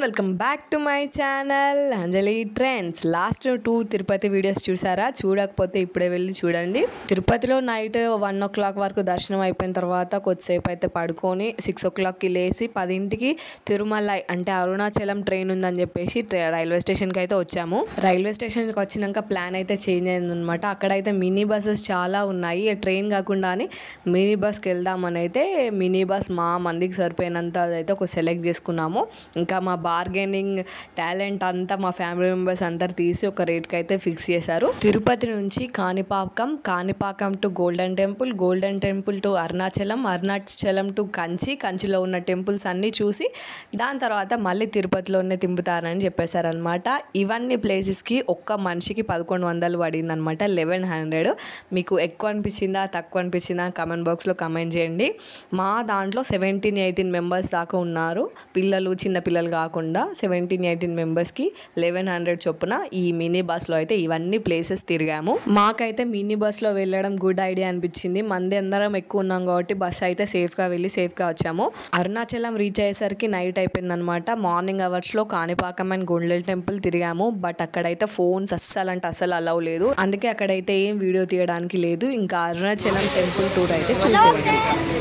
welcome back to my channel Anjali trends last two Tirupati videos చూసారా చూడకపోతే ఇప్పుడే వెళ్ళి చూడండి తిరుపతిలో నైట్ వన్ ఓ క్లాక్ వరకు దర్శనం అయిపోయిన తర్వాత కొద్దిసేపు అయితే పడుకొని సిక్స్ ఓ క్లాక్కి లేచి పదింటికి తిరుమల అంటే అరుణాచలం ట్రైన్ ఉందని చెప్పేసి ట్రై- రైల్వే స్టేషన్కి అయితే వచ్చాము రైల్వే స్టేషన్కి వచ్చినాక ప్లాన్ అయితే చేంజ్ అయిందనమాట అక్కడైతే మినీ బస్సెస్ చాలా ఉన్నాయి ట్రైన్ కాకుండా అని మినీ బస్కి వెళ్దామని అయితే మినీ బస్ మా మందికి సరిపోయినంత అయితే ఒక సెలెక్ట్ చేసుకున్నాము ఇంకా మా బార్గెనింగ్ టాలెంట్ అంతా మా ఫ్యామిలీ మెంబర్స్ అందరు తీసి ఒక రేట్కి అయితే ఫిక్స్ చేశారు తిరుపతి నుంచి Kanipakam Kanipakam to golden temple golden temple to Arunachalam Arunachalam to Kanchi కంచిలో ఉన్న టెంపుల్స్ అన్నీ చూసి దాని తర్వాత మళ్ళీ తిరుపతిలోనే తింపుతారని చెప్పేశారనమాట ఇవన్నీ ప్లేసెస్కి ఒక్క మనిషికి పదకొండు వందలు పడింది అనమాట లెవెన్ హండ్రెడ్ మీకు ఎక్కువ అనిపించిందా తక్కువ అనిపించిందా కమెంట్ బాక్స్లో కమెంట్ చేయండి మా దాంట్లో సెవెంటీన్ ఎయిటీన్ మెంబర్స్ దాకా ఉన్నారు పిల్లలు చిన్న పిల్లలు కాకుండా సెవెంటీన్ ఎయిటీన్ మెంబర్స్కి లెవెన్ హండ్రెడ్ చొప్పున ఈ మినీ బస్లో అయితే ఇవన్నీ ప్లేసెస్ తిరిగాము మాకైతే మినీ బస్లో వెళ్ళడం గుడ్ ఐడియా అనిపించింది మంది అందరం ఎక్కువ ఉన్నాం కాబట్టి బస్ అయితే సేఫ్గా వెళ్ళి సేఫ్గా వచ్చాము అరుణాచలం రీచ్ అయ్యేసరికి నైట్ అయిపోయింది అనమాట మార్నింగ్ అవర్స్లో కాణిపాకం అండ్ గోల్డెన్ టెంపుల్ తిరిగాము బట్ అక్కడైతే ఫోన్స్ అస్సలు అంటే అస్సలు అలవ్ లేదు అందుకే అక్కడైతే ఏం వీడియో తీయడానికి లేదు ఇంకా అరుణాచలం టెంపుల్ టూర్ అయితే చూసేయండి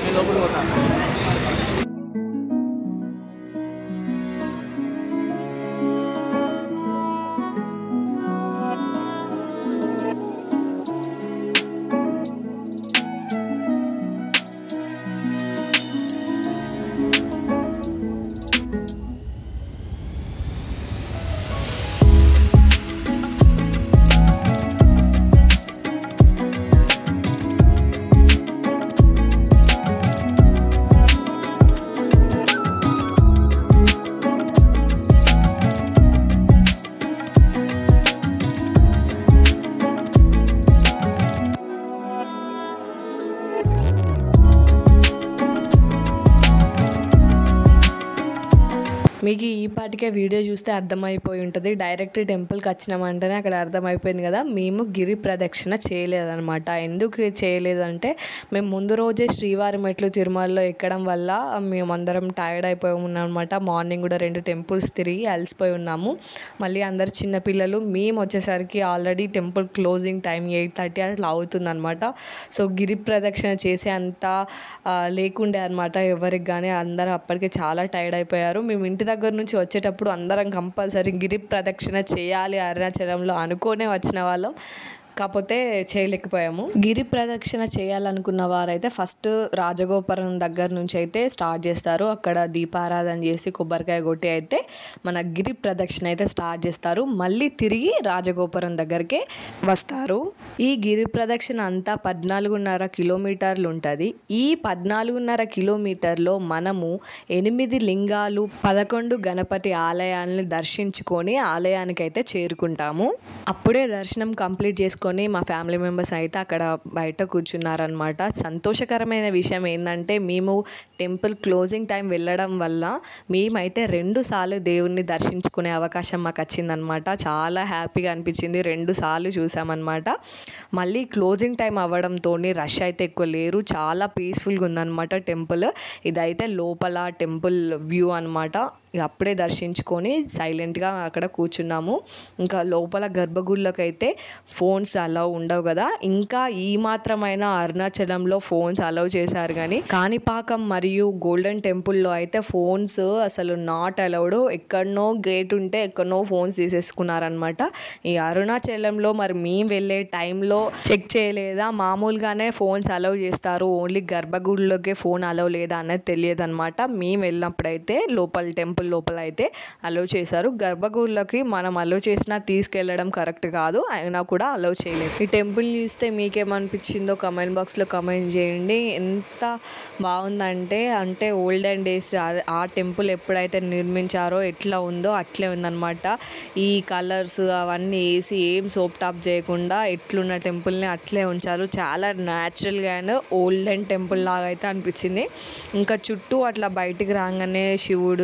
మీకు ఈ పాటికే వీడియో చూస్తే అర్థమైపోయి ఉంటుంది డైరెక్ట్ టెంపుల్కి వచ్చినామంటేనే అక్కడ అర్థమైపోయింది కదా మేము గిరి ప్రదక్షిణ చేయలేదన్నమాట ఎందుకు చేయలేదంటే మేము ముందు రోజే శ్రీవారి మెట్లు తిరుమలలో ఎక్కడం వల్ల మేమందరం టైర్డ్ అయిపోయి ఉన్నాం అనమాట మార్నింగ్ కూడా రెండు టెంపుల్స్ తిరిగి అలసిపోయి ఉన్నాము మళ్ళీ అందరు చిన్నపిల్లలు మేము వచ్చేసరికి already temple closing time eight thirty అట్లా అవుతుందన్నమాట సో గిరి ప్రదక్షిణ చేసే అంత ఆ, లేకుండే అనమాట ఎవరికి కానీ అందరూ అప్పటికే చాలా టైర్డ్ అయిపోయారు మేము ఇంటి దగ్గర నుంచి వచ్చేటప్పుడు అందరం కంపల్సరీ గిరి ప్రదక్షిణ చేయాలి అరుణాచలంలో అనుకోనే వచ్చిన వాళ్ళం కాకపోతే చేయలేకపోయాము గిరి ప్రదక్షిణ చేయాలనుకున్న వారైతే ఫస్ట్ రాజగోపురం దగ్గర నుంచి అయితే స్టార్ట్ చేస్తారు అక్కడ దీపారాధన చేసి కొబ్బరికాయ కొట్టి అయితే మన గిరి ప్రదక్షిణ అయితే స్టార్ట్ చేస్తారు మళ్ళీ తిరిగి రాజగోపురం దగ్గరికే వస్తారు ఈ గిరి ప్రదక్షిణ అంతా పద్నాలుగున్నర కిలోమీటర్లు ఉంటుంది ఈ పద్నాలుగున్నర కిలోమీటర్లో మనము ఎనిమిది లింగాలు పదకొండు గణపతి ఆలయాలను దర్శించుకొని ఆలయానికి అయితే చేరుకుంటాము అప్పుడే దర్శనం కంప్లీట్ చేసుకొని మా ఫ్యామిలీ మెంబర్స్ అయితే అక్కడ బయట కూర్చున్నారనమాట సంతోషకరమైన విషయం ఏంటంటే మేము టెంపుల్ క్లోజింగ్ టైం వెళ్ళడం వల్ల మేమైతే రెండు సార్లు దేవుణ్ణి దర్శించుకునే అవకాశం మాకు వచ్చిందనమాట చాలా హ్యాపీగా అనిపించింది రెండు సార్లు చూసామన్నమాట మళ్ళీ క్లోజింగ్ టైం అవ్వడంతో రష్ అయితే ఎక్కువ లేరు చాలా పీస్ఫుల్గా ఉందన్నమాట టెంపుల్ ఇదైతే లోపల టెంపుల్ వ్యూ అనమాట ఇక అప్పుడే దర్శించుకొని సైలెంట్గా అక్కడ కూర్చున్నాము ఇంకా లోపల గర్భగుడిలోకి అయితే ఫోన్స్ అలౌ ఉండవు కదా ఇంకా ఈ మాత్రమైన అరుణాచలంలో ఫోన్స్ అలౌ చేశారు కానీ కాణిపాకం మరియు గోల్డెన్ టెంపుల్లో అయితే ఫోన్స్ అసలు నాట్ అలౌడ్ ఎక్కడనో గేట్ ఉంటే ఎక్కడనో ఫోన్స్ తీసేసుకున్నారనమాట ఈ అరుణాచలంలో మరి మేము వెళ్ళే టైంలో చెక్ చేయలేదా మామూలుగానే ఫోన్స్ అలౌ చేస్తారు ఓన్లీ గర్భగుడిలోకే ఫోన్ అలౌ లేదా అనేది తెలియదు అనమాట మేము వెళ్ళినప్పుడైతే లోపల టెంపుల్ లోపల అయితే అలౌ చేశారు గర్భగుడిలోకి మనం అలౌ చేసినా తీసుకెళ్ళడం కరెక్ట్ కాదు అయినా కూడా అలౌ చేయలేదు ఈ టెంపుల్ చూస్తే మీకేమనిపించిందో కమెంట్ బాక్స్లో కమెంట్ చేయండి ఎంత బాగుందంటే అంటే ఓల్డెన్ డేస్ ఆ టెంపుల్ ఎప్పుడైతే నిర్మించారో ఎట్లా ఉందో అట్లే ఉందన్నమాట ఈ కలర్స్ అవన్నీ వేసి ఏం సోప్ టాప్ చేయకుండా ఎట్లున్న టెంపుల్ని అట్లే ఉంచారు చాలా న్యాచురల్గా అండ్ ఓల్డెన్ టెంపుల్ లాగా అయితే అనిపించింది ఇంకా చుట్టూ అట్లా బయటికి రాగానే శివుడు లింగ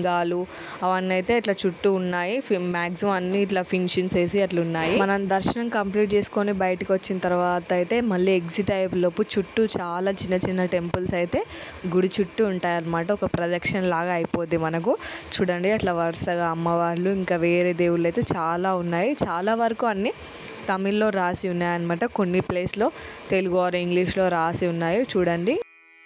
లింగాలు అవన్నీ అయితే ఇట్లా చుట్టూ ఉన్నాయి మ్యాక్సిమం అన్ని ఇట్లా ఫినిషింగ్స్ వేసి అట్లా ఉన్నాయి మనం దర్శనం కంప్లీట్ చేసుకొని బయటకు వచ్చిన తర్వాత అయితే మళ్ళీ ఎగ్జిట్ అయ్యే లోపు చుట్టూ చాలా చిన్న చిన్న టెంపుల్స్ అయితే గుడి చుట్టూ ఉంటాయి అన్నమాట ఒక ప్రదక్షిణ లాగా అయిపోద్ది మనకు చూడండి అట్లా వరుసగా అమ్మవార్లు ఇంకా వేరే దేవుళ్ళు అయితే చాలా ఉన్నాయి చాలా వరకు అన్ని తమిళ్లో రాసి ఉన్నాయన్నమాట కొన్ని ప్లేస్లో తెలుగు ఆర్ ఇంగ్లీష్లో రాసి ఉన్నాయి చూడండి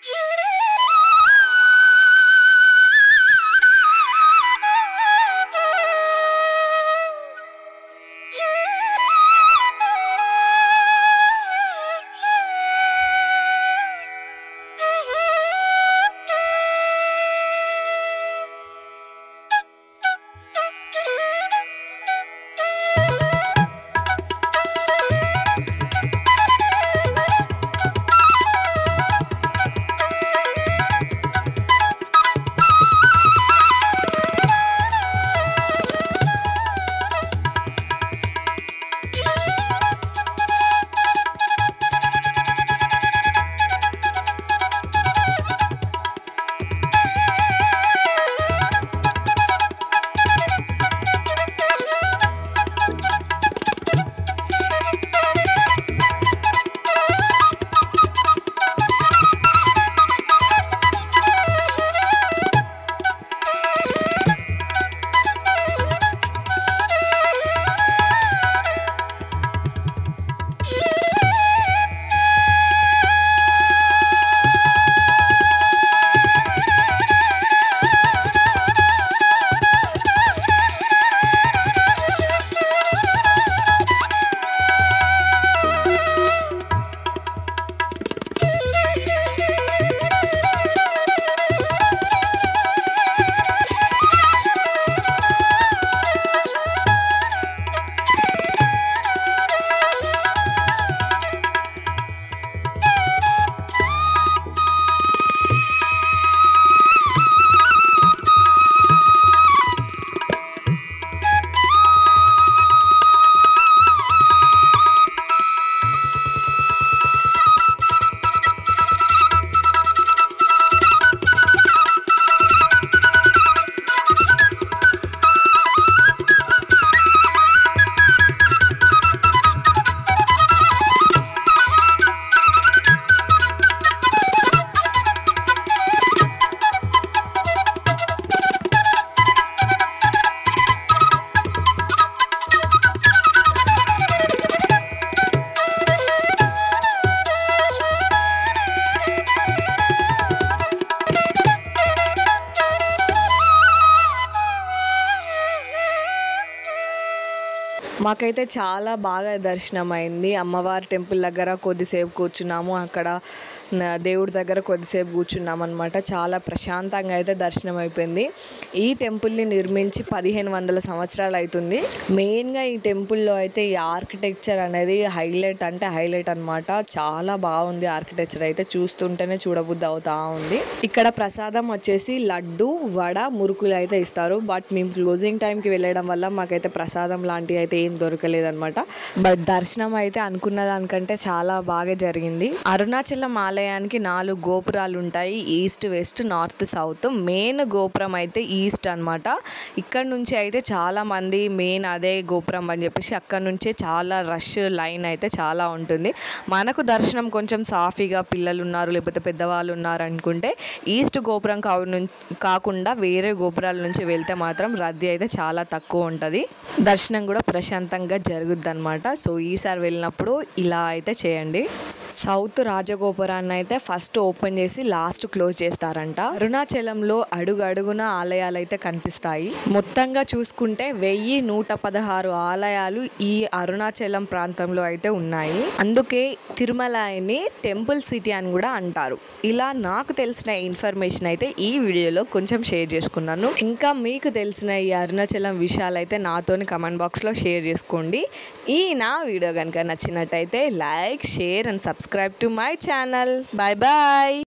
మాకైతే చాలా బాగా దర్శనం అయింది అమ్మవారి టెంపుల్ దగ్గర కొద్దిసేపు కూర్చున్నాము అక్కడ న- దేవుడి దగ్గర కొద్దిసేపు కూర్చున్నాం అనమాట చాలా ప్రశాంతంగా అయితే దర్శనం అయిపోయింది ఈ టెంపుల్ని నిర్మించి పదిహేను వందల సంవత్సరాలు అవుతుంది మెయిన్గా ఈ టెంపుల్లో అయితే ఈ ఆర్కిటెక్చర్ అనేది హైలైట్ అంటే హైలైట్ అన్నమాట చాలా బాగుంది ఆర్కిటెక్చర్ అయితే చూస్తుంటేనే చూడబుద్ధి అవుతా ఉంది ఇక్కడ ప్రసాదం వచ్చేసి లడ్డు వడ మురుకులు అయితే ఇస్తారు బట్ మేము క్లోజింగ్ టైంకి వెళ్ళడం వల్ల మాకైతే ప్రసాదం లాంటివి అయితే ఏం దొరకలేదన్నమాట బట్ దర్శనం అయితే అనుకున్న దానికంటే చాలా బాగా జరిగింది అరుణాచలం ఆలయానికి నాలుగు గోపురాలు ఉంటాయి east west north south main గోపురం అయితే ఈస్ట్ అన్నమాట ఇక్కడ నుంచి అయితే చాలా మంది మెయిన్ అదే గోపురం అని చెప్పేసి అక్కడ నుంచే చాలా రష్ లైన్ అయితే చాలా ఉంటుంది మనకు దర్శనం కొంచెం సాఫీగా పిల్లలు ఉన్నారు లేకపోతే పెద్దవాళ్ళు ఉన్నారు అనుకుంటే ఈస్ట్ గోపురం కావు నుం- కాకుండా వేరే గోపురాల నుంచి వెళ్తే మాత్రం రద్దీ అయితే చాలా తక్కువ ఉంటుంది దర్శనం కూడా ప్రశాంతంగా జరుగుద్ది అనమాట సో ఈసారి వెళ్ళినప్పుడు ఇలా అయితే చేయండి సౌత్ రాజగోపురాన్ని అయితే ఫస్ట్ ఓపెన్ చేసి లాస్ట్ క్లోజ్ చేస్తారంట అరుణాచలంలో అడుగు అడుగున ఆలయాలు అయితే కనిపిస్తాయి మొత్తంగా చూసుకుంటే వెయ్యి నూట పదహారు ఆలయాలు ఈ అరుణాచలం ప్రాంతంలో అయితే ఉన్నాయి అందుకే తిరుమలని టెంపుల్ సిటీ అని కూడా అంటారు ఇలా నాకు తెలిసిన ఇన్ఫర్మేషన్ అయితే ఈ వీడియోలో కొంచెం షేర్ చేసుకున్నాను ఇంకా మీకు తెలిసిన ఈ అరుణాచలం విషయాలు అయితే నాతోని కమెంట్ బాక్స్లో షేర్ చేసుకోండి ఈ నా వీడియో కనుక నచ్చినట్టయితే like share and subscribe to my channel bye bye